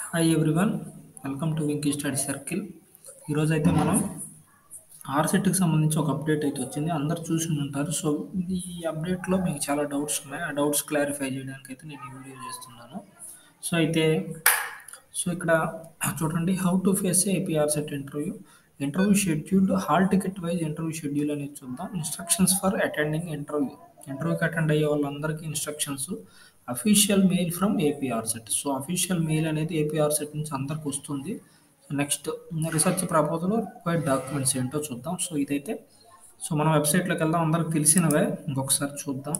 Hi everyone welcome to Winky study circle ఈరోజు అయితే మనం ఆర్సెట్కి సంబంధించి ఒక అప్డేట్ అయితే వచ్చింది అందరు చూసి ఉంటారు సో ఈ అప్డేట్లో మీకు చాలా డౌట్స్ ఉన్నాయి ఆ డౌట్స్ క్లారిఫై చేయడానికి అయితే నేను ఈ వీడియో చేస్తున్నాను సో అయితే సో ఇక్కడ చూడండి how to face APR CET interview interview scheduled hall ticket wise interview schedule అనేది చూద్దాం ఇన్స్ట్రక్షన్స్ ఫర్ అటెండింగ్ ఇంటర్వ్యూ ఇంటర్వ్యూకి అటెండ్ అయ్యే వాళ్ళందరికీ instructions official mail from APR CET so official mail అనేది ఏపీఆర్ సెట్ నుంచి అందరికి వస్తుంది next research proposal required documents ఏంటో చూద్దాం సో ఇదైతే సో మనం వెబ్సైట్లోకి వెళ్దాం అందరికి తెలిసినవే ఇంకొకసారి చూద్దాం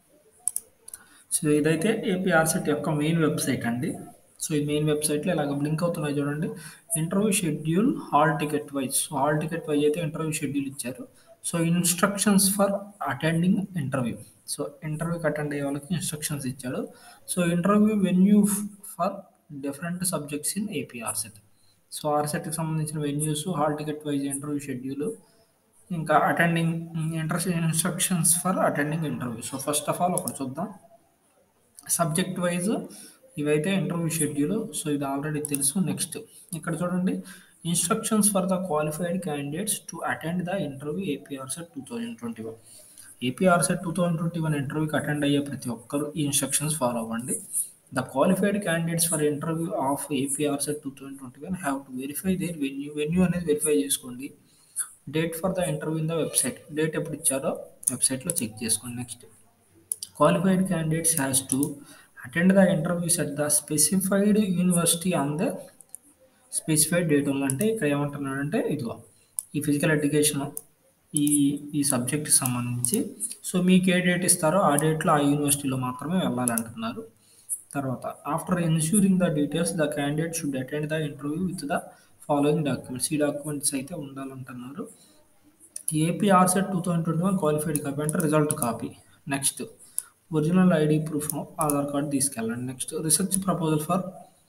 సో ఇదైతే ఏపీఆర్సెట్ యొక్క మెయిన్ వెబ్సైట్ అండి సో ఈ మెయిన్ వెబ్సైట్లో ఇలాగ బ్లింక్ అవుతున్నాయి చూడండి interview schedule hall ticket wise so hall ticket wise అయితే ఇంటర్వ్యూ షెడ్యూల్ ఇచ్చారు so instructions for attending interview so ఇంటర్వ్యూకి అటెండ్ అయ్యే వాళ్ళకి ఇన్స్ట్రక్షన్స్ ఇచ్చాడు so interview venue for different subjects in APRCET so ఆర్సెట్కి సంబంధించిన venues hall ticket wise interview schedule ఇంకా attending inter instructions for attending interview so first of all ఒకటి చూద్దాం subject wise ఇవైతే ఇంటర్వ్యూ షెడ్యూల్ సో ఇది already తెలుసు next ఇక్కడ చూడండి instructions for the qualified candidates to attend the interview APR CET two thousand twenty one APR CET two thousand twenty one ఇంటర్వ్యూకి attend అయ్యే ప్రతి ఒక్కరు ఈ ఇన్స్ట్రక్షన్స్ ఫాలో అవ్వండి the qualified candidates for interview of APR CET two thousand twenty one have to verify their venue venue అనేది verify చేసుకోండి date for the interview in the website date ఎప్పుడు ఇచ్చారో వెబ్సైట్లో చెక్ చేసుకోండి next qualified candidates has to attend the interviews at the specified university on the specified date అంటే ఇక్కడ ఏమంటున్నాడంటే ఇదిగో ఈ ఫిజికల్ ఎడ్యుకేషన్ ఈ ఈ సబ్జెక్ట్కి సంబంధించి సో మీకు ఏ డేట్ ఇస్తారో ఆ డేట్లో ఆ యూనివర్సిటీలో మాత్రమే వెళ్ళాలంటున్నారు తర్వాత after ensuring the details the candidate should attend the interview with the following documents ఈ డాక్యుమెంట్స్ అయితే ఉండాలంటున్నారు AP RCET two thousand twenty one qualified copy అంటే result copy next original ID proof Aadhaar card తీసుకెళ్ళండి next research proposal for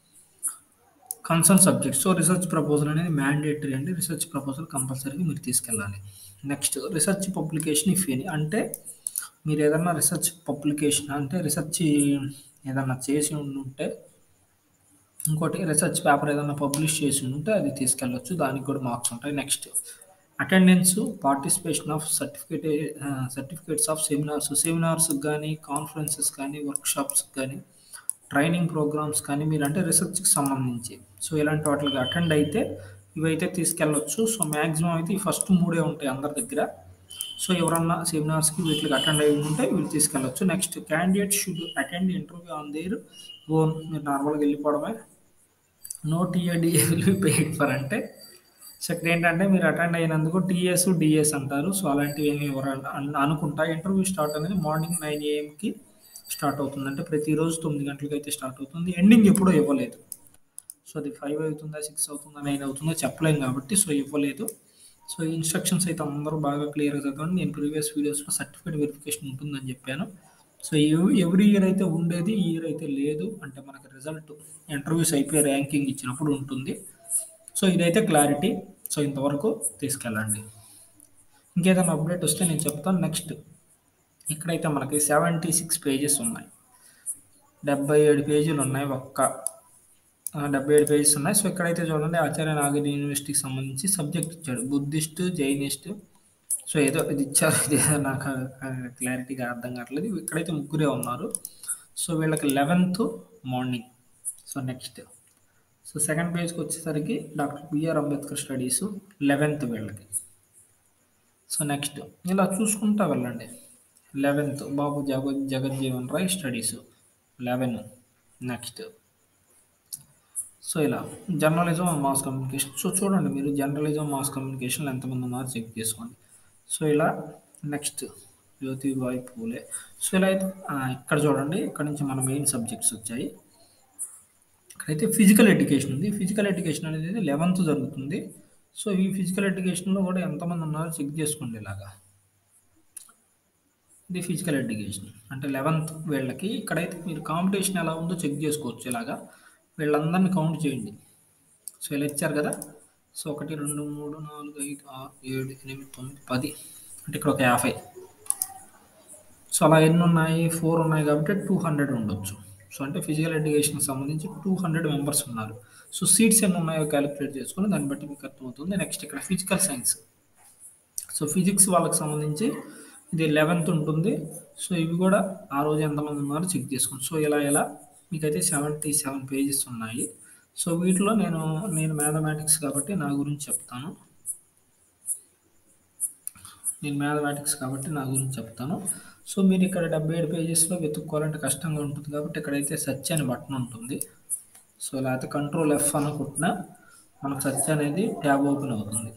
concern subject so research proposal అనేది mandatory అండి research proposal కంపల్సరీగా మీరు తీసుకెళ్ళాలి next research publication if any అంటే మీరు ఏదన్నా రీసెర్చ్ పబ్లికేషన్ అంటే రీసెర్చ్ ఏదన్నా చేసి ఉంటే ఇంకోటి రీసెర్చ్ పేపర్ ఏదైనా పబ్లిష్ చేసి ఉంటే అది తీసుకెళ్ళొచ్చు దానికి కూడా మార్క్స్ ఉంటాయి next attendance participation of certificate certificates of seminars seminars కానీ కాన్ఫరెన్సెస్ కానీ వర్క్షాప్స్ కానీ ట్రైనింగ్ ప్రోగ్రామ్స్ కానీ మీరు అంటే రీసెర్చ్కి సంబంధించి సో ఇలాంటి వాటికి అటెండ్ అయితే ఇవైతే తీసుకెళ్ళొచ్చు సో మ్యాక్సిమం అయితే ఈ ఫస్ట్ మూడే ఉంటాయి అందరి దగ్గర సో ఎవరన్నా సెమినార్స్కి వీటికి అటెండ్ అయ్యి ఉంటే వీళ్ళు తీసుకెళ్ళొచ్చు next candidate should attend interview on their own మీరు నార్మల్గా వెళ్ళిపోవడమే no TA DA will paid for అంటే సో ఇక్కడ ఏంటంటే మీరు అటెండ్ అయినందుకు టీఎస్ డిఎస్ అంటారు సో అలాంటివి ఏమి ఎవరు అనుకుంటా ఇంటర్వ్యూ స్టార్ట్ అనేది మార్నింగ్ నైన్ ఏఎంకి స్టార్ట్ అవుతుంది అంటే ప్రతిరోజు తొమ్మిది గంటలకు అయితే స్టార్ట్ అవుతుంది ఎండింగ్ ఎప్పుడూ ఇవ్వలేదు సో అది ఫైవ్ అవుతుందా సిక్స్ అవుతుందా నైన్ అవుతుందా చెప్పలేం కాబట్టి సో ఇవ్వలేదు సో ఈ ఇన్స్ట్రక్షన్స్ అయితే అందరూ బాగా క్లియర్గా చదవండి నేను ప్రీవియస్ వీడియోస్లో సర్టిఫికేట్ వెరిఫికేషన్ ఉంటుందని చెప్పాను సో ఎవ్రీ ఇయర్ అయితే ఉండేది ఈ ఇయర్ అయితే లేదు అంటే మనకి రిజల్ట్ ఇంటర్వ్యూస్ అయిపోయి ర్యాంకింగ్ ఇచ్చినప్పుడు ఉంటుంది సో ఇదైతే క్లారిటీ సో ఇంతవరకు తీసుకెళ్ళండి ఇంకేదైనా అప్డేట్ వస్తే నేను చెప్తాను నెక్స్ట్ ఇక్కడైతే మనకి సెవెంటీ సిక్స్ పేజెస్ ఉన్నాయి డెబ్బై ఏడు పేజీలు ఉన్నాయి ఒక్క డెబ్బై ఏడు పేజెస్ ఉన్నాయి సో ఇక్కడైతే చూడండి ఆచార్య నాగరి యూనివర్సిటీకి సంబంధించి సబ్జెక్ట్ ఇచ్చాడు బుద్ధిస్ట్ జైనిస్ట్ సో ఏదో ఇది ఇచ్చారు ఇది నాకు క్లారిటీగా అర్థం కావట్లేదు ఇక్కడైతే ముగ్గురే ఉన్నారు సో వీళ్ళకి eleventh morning so next so second పేజ్కి వచ్చేసరికి doctor BR Ambedkar studies eleventh వీళ్ళకి సో నెక్స్ట్ ఇలా చూసుకుంటా వెళ్ళండి eleventh Babu Jaga Jagjivan Rai studies eleven next so ఇలా journalism and mass communication so చూడండి మీరు జర్నలిజం మాస్ కమ్యూనికేషన్లో ఎంతమంది ఉన్నారు చెక్ చేసుకోండి సో ఇలా నెక్స్ట్ జ్యోతిబాయి పూలే సో ఇలా అయితే ఇక్కడ చూడండి ఇక్కడ నుంచి మన మెయిన్ సబ్జెక్ట్స్ వచ్చాయి ఇక్కడైతే ఫిజికల్ ఎడ్యుకేషన్ ఉంది ఫిజికల్ ఎడ్యుకేషన్ అనేది లెవెన్త్ జరుగుతుంది సో ఈ ఫిజికల్ ఎడ్యుకేషన్లో కూడా ఎంతమంది ఉన్నారో చెక్ చేసుకోండి ఇలాగా ఇది ఫిజికల్ ఎడ్యుకేషన్ అంటే లెవెన్త్ వీళ్ళకి ఇక్కడైతే మీరు కాంపిటీషన్ ఎలా ఉందో చెక్ చేసుకోవచ్చు ఇలాగా వీళ్ళందరినీ కౌంట్ చేయండి సో ఇలా ఇచ్చారు కదా సో ఒకటి రెండు మూడు నాలుగు ఐదు ఆరు ఏడు ఎనిమిది తొమ్మిది పది అంటే ఇక్కడ ఒక యాభై సో అలా ఎన్ని ఉన్నాయి ఫోర్ ఉన్నాయి కాబట్టి టూ హండ్రెడ్ ఉండొచ్చు సో అంటే ఫిజికల్ ఎడ్యుకేషన్కి సంబంధించి టూ హండ్రెడ్ మెంబర్స్ ఉన్నారు సో సీట్స్ ఎన్ని ఉన్నాయో క్యాలిక్యులేట్ చేసుకొని దాన్ని బట్టి మీకు అర్థమవుతుంది నెక్స్ట్ ఇక్కడ ఫిజికల్ సైన్స్ సో ఫిజిక్స్ వాళ్ళకి సంబంధించి ఇది లెవెన్త్ ఉంటుంది సో ఇవి కూడా ఆ రోజు ఎంతమంది ఉన్నారో చెక్ చేసుకోండి సో ఇలా ఇలా మీకైతే సెవెంటీ సెవెన్ పేజెస్ ఉన్నాయి సో వీటిలో నేను నేను మ్యాథమెటిక్స్ కాబట్టి నా గురించి చెప్తాను నేను మ్యాథమెటిక్స్ కాబట్టి నా గురించి చెప్తాను సో మీరు ఇక్కడ డెబ్బై ఏడు పేజెస్లో వెతుక్కోవాలంటే కష్టంగా ఉంటుంది కాబట్టి ఇక్కడైతే సర్చ్ అని బటన్ ఉంటుంది సో లేకపోతే కంట్రోల్ ఎఫ్ అనుకుంటున్నా మనకు సర్చ్ అనేది ట్యాబ్ ఓపెన్ అవుతుంది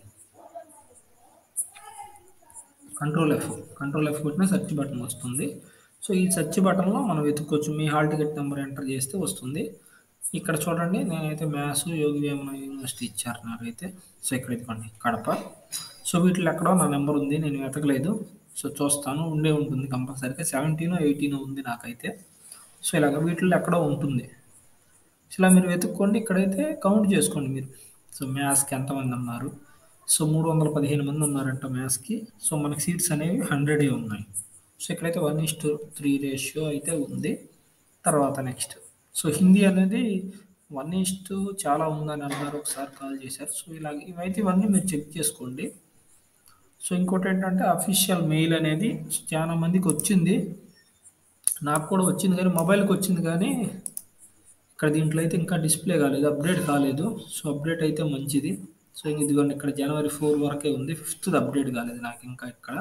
కంట్రోల్ ఎఫ్ కంట్రోల్ ఎఫ్ కొట్టిన సెర్చ్ బటన్ వస్తుంది సో ఈ సెర్చ్ బటన్లో మనం వెతుక్కోవచ్చు మీ హాల్ టికెట్ నెంబర్ ఎంటర్ చేస్తే వస్తుంది ఇక్కడ చూడండి నేనైతే మ్యాథ్స్ యోగి వేమన యూనివర్సిటీ ఇచ్చారు నాకైతే సో ఇక్కడ ఇదిగోండి కడప సో వీటిలో ఎక్కడో నా నెంబర్ ఉంది నేను వెతకలేదు సో చూస్తాను ఉండే ఉంటుంది కంపల్సరీగా సెవెంటీన్ ఎయిటీన్ ఉంది నాకైతే సో ఇలాగ వీటిలో ఎక్కడో ఉంటుంది సో ఇలా మీరు వెతుక్కోండి ఇక్కడైతే కౌంట్ చేసుకోండి మీరు సో మ్యాథ్స్కి ఎంతమంది ఉన్నారు సో మూడు వందల పదిహేను మంది ఉన్నారంట మ్యాథ్స్కి సో మనకి సీట్స్ అనేవి హండ్రెడే ఉన్నాయి సో ఇక్కడైతే one is to three ratio అయితే ఉంది తర్వాత నెక్స్ట్ సో హిందీ అనేది వన్ ఇస్ టు చాలా ఉందని అన్నారు ఒకసారి కాల్ చేశారు సో ఇలాగ ఇవైతే ఇవన్నీ మీరు చెక్ చేసుకోండి సో ఇంకోటి ఏంటంటే అఫీషియల్ మెయిల్ అనేది చాలా మందికి వచ్చింది నాకు కూడా వచ్చింది కానీ మొబైల్కి వచ్చింది కానీ ఇక్కడ దీంట్లో అయితే ఇంకా డిస్ప్లే కాలేదు అప్డేట్ కాలేదు సో అప్డేట్ అయితే మంచిది సో ఇదిగోండి ఇక్కడ జనవరి ఫోర్ వరకే ఉంది ఫిఫ్త్ అప్డేట్ కాలేదు నాకు ఇంకా ఇక్కడ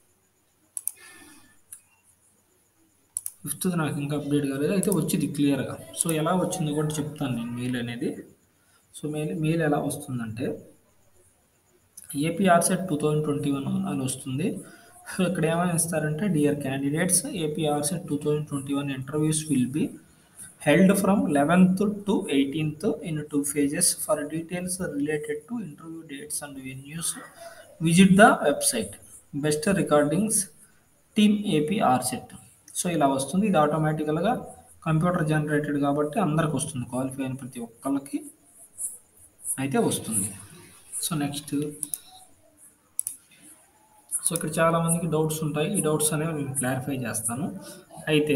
ఫిఫ్త్ నాకు ఇంకా అప్డేట్ కాలేదు అయితే వచ్చింది క్లియర్గా సో ఎలా వచ్చిందో కూడా చెప్తాను నేను మెయిల్ అనేది సో మెయిల్ మెయిల్ ఎలా వస్తుందంటే AP RCET two thousand twenty one అని వస్తుంది సో ఇక్కడ ఏమైనా ఇస్తారంటే dear candidates AP RCET two thousand twenty one interviews will be held from 11th to 18th in two phases. For details related to interview dates and venues, visit the website. Best recordings team AP RCET so ఇలా వస్తుంది ఇది ఆటోమేటికల్గా computer generated కాబట్టి అందరికి వస్తుంది qualify అయిన ప్రతి ఒక్కళ్ళకి అయితే వస్తుంది సో నెక్స్ట్ సో ఇక్కడ చాలామందికి డౌట్స్ ఉంటాయి ఈ డౌట్స్ అనేవి నేను క్లారిఫై చేస్తాను అయితే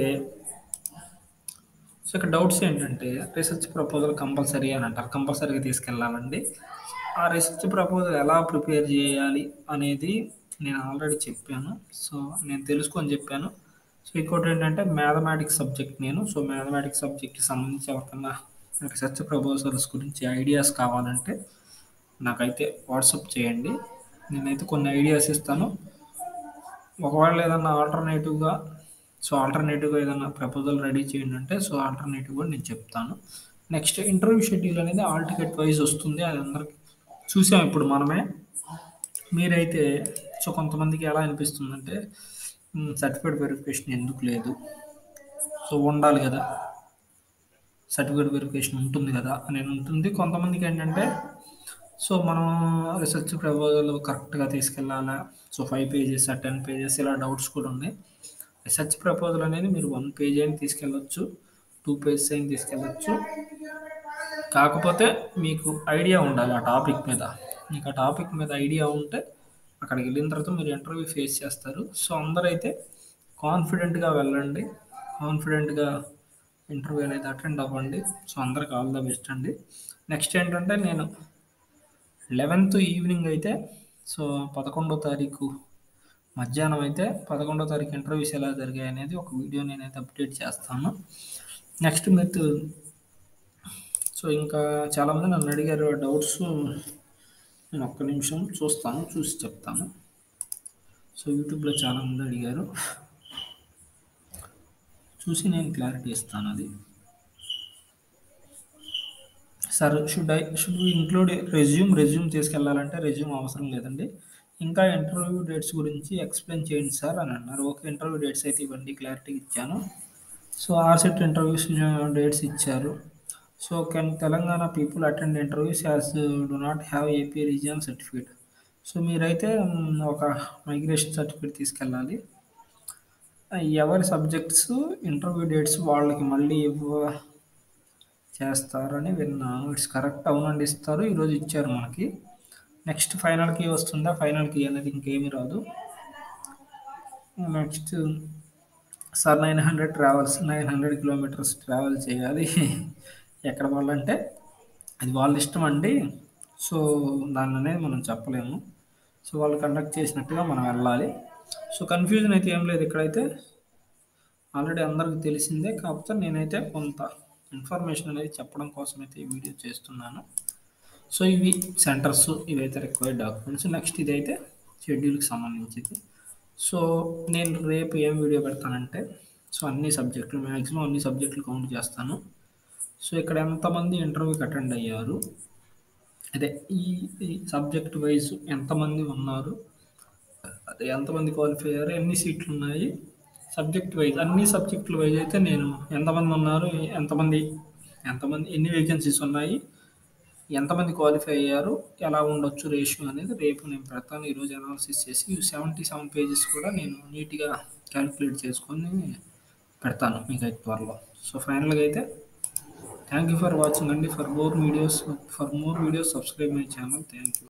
సో ఇక్కడ డౌట్స్ ఏంటంటే రీసెర్చ్ ప్రపోజల్ కంపల్సరీ అని అంటారు కంపల్సరీగా తీసుకెళ్ళాలండి ఆ రీసెర్చ్ ప్రపోజల్ ఎలా ప్రిపేర్ చేయాలి అనేది నేను ఆల్రెడీ చెప్పాను సో నేను తెలుసుకొని చెప్పాను సో ఇంకోటి ఏంటంటే మ్యాథమెటిక్స్ సబ్జెక్ట్ నేను సో మ్యాథమెటిక్స్ సబ్జెక్ట్కి సంబంధించి ఎవరికన్నా రీసెర్చ్ ప్రపోజల్స్ గురించి ఐడియాస్ కావాలంటే నాకైతే వాట్సాప్ చేయండి నేనైతే కొన్ని ఐడియాస్ ఇస్తాను ఒకవేళ ఏదన్నా ఆల్టర్నేటివ్గా సో ఆల్టర్నేటివ్గా ఏదైనా ప్రపోజల్ రెడీ చేయండి అంటే సో ఆల్టర్నేటివ్ కూడా నేను చెప్తాను నెక్స్ట్ ఇంటర్వ్యూ షెడ్యూల్ అనేది ఆల్ టికెట్ వైజ్ వస్తుంది అది అందరికి చూసాం ఇప్పుడు మనమే మీరైతే సో కొంతమందికి ఎలా అనిపిస్తుందంటే సర్టిఫికేట్ వెరిఫికేషన్ ఎందుకు లేదు సో ఉండాలి కదా సర్టిఫికేట్ వెరిఫికేషన్ ఉంటుంది కదా అని ఉంటుంది కొంతమందికి ఏంటంటే సో మనం రీసెర్చ్ ప్రపోజల్ కరెక్ట్గా తీసుకెళ్ళాలా so five pages ten pages ఇలా డౌట్స్ కూడా ఉన్నాయి రీసెర్చ్ ప్రపోజల్ అనేది మీరు వన్ పేజ్ అయినా తీసుకెళ్ళొచ్చు టూ పేజెస్ అయినా తీసుకెళ్ళొచ్చు కాకపోతే మీకు ఐడియా ఉండాలి ఆ టాపిక్ మీద మీకు ఆ టాపిక్ మీద ఐడియా ఉంటే అక్కడికి వెళ్ళిన తర్వాత మీరు ఇంటర్వ్యూ ఫేస్ చేస్తారు సో అందరైతే కాన్ఫిడెంట్గా వెళ్ళండి కాన్ఫిడెంట్గా ఇంటర్వ్యూ అనేది అటెండ్ అవ్వండి సో అందరికి ఆల్ ద బెస్ట్ అండి నెక్స్ట్ ఏంటంటే నేను లెవెన్త్ ఈవినింగ్ అయితే సో పదకొండో తారీఖు మధ్యాహ్నం అయితే పదకొండో తారీఖు ఇంటర్వ్యూస్ ఎలా జరిగాయి అనేది ఒక వీడియో నేనైతే అప్డేట్ చేస్తాను నెక్స్ట్ మీరు సో ఇంకా చాలామంది నన్ను అడిగారు డౌట్స్ నేను ఒక్క నిమిషం చూస్తాను చూసి చెప్తాను సో యూట్యూబ్లో చాలామంది అడిగారు చూసి నేను క్లారిటీ ఇస్తాను అది sir should I should include resume resume తీసుకెళ్ళాలంటే రెజ్యూమ్ అవసరం లేదండి ఇంకా ఇంటర్వ్యూ డేట్స్ గురించి ఎక్స్ప్లెయిన్ చేయండి సార్ అని అన్నారు ఓకే ఇంటర్వ్యూ డేట్స్ అయితే ఇవ్వండి క్లారిటీ ఇచ్చాను సో ఆర్సెట్ ఇంటర్వ్యూస్ డేట్స్ ఇచ్చారు so can Telangana people attend interviews as do not have AP region certificate so మీరైతే మ్, ఒక మైగ్రేషన్ సర్టిఫికేట్ తీసుకెళ్ళాలి ఎవరి సబ్జెక్ట్స్ ఇంటర్వ్యూ డేట్స్ వాళ్ళకి మళ్ళీ ఇవ్వ చేస్తారని విన్నాను ఇట్స్ కరెక్ట్ అవునండి ఇస్తారు ఈరోజు ఇచ్చారు మనకి నెక్స్ట్ ఫైనల్కి వస్తుందా ఫైనల్కి అనేది ఇంకేమీ రాదు next sir nine hundred travels nine hundred kilometres travel చేయాలి ఎక్కడ వాళ్ళంటే అది వాళ్ళ ఇష్టం అండి సో దాన్ని అనేది మనం చెప్పలేము సో వాళ్ళు కండక్ట్ చేసినట్టుగా మనం వెళ్ళాలి సో కన్ఫ్యూజన్ అయితే ఏం లేదు ఇక్కడైతే ఆల్రెడీ అందరికీ తెలిసిందే కాకపోతే నేనైతే కొంత ఇన్ఫర్మేషన్ అనేది చెప్పడం కోసం అయితే ఈ వీడియో చేస్తున్నాను సో ఇవి సెంటర్స్ ఇవైతే రిక్వైర్డ్ డాక్యుమెంట్స్ నెక్స్ట్ ఇదైతే షెడ్యూల్కి సంబంధించింది సో నేను రేపు ఏం వీడియో పెడతానంటే సో అన్ని సబ్జెక్టులు మ్యాక్సిమం అన్ని సబ్జెక్టులు కౌంట్ చేస్తాను సో ఇక్కడ ఎంతమంది ఇంటర్వ్యూకి అటెండ్ అయ్యారు అదే ఈ ఈ సబ్జెక్ట్ వైజ్ ఎంతమంది ఉన్నారు అదే ఎంతమంది క్వాలిఫై అయ్యారు ఎన్ని సీట్లు ఉన్నాయి సబ్జెక్ట్ వైజ్ అన్ని సబ్జెక్టుల వైజ్ అయితే నేను ఎంతమంది ఉన్నారు ఎంతమంది ఎంతమంది ఎన్ని వేకెన్సీస్ ఉన్నాయి ఎంతమంది క్వాలిఫై అయ్యారు ఎలా ఉండొచ్చు రేషియో అనేది రేపు నేను పెడతాను ఈరోజు అనాలిసిస్ చేసి సెవెంటీ సెవెన్ పేజెస్ కూడా నేను నీట్గా క్యాలిక్యులేట్ చేసుకొని పెడతాను మీకు అయితే త్వరలో సో ఫైనల్గా అయితే థ్యాంక్ యూ ఫర్ వాచింగ్ అండి for more videos for more videos subscribe my channel thank you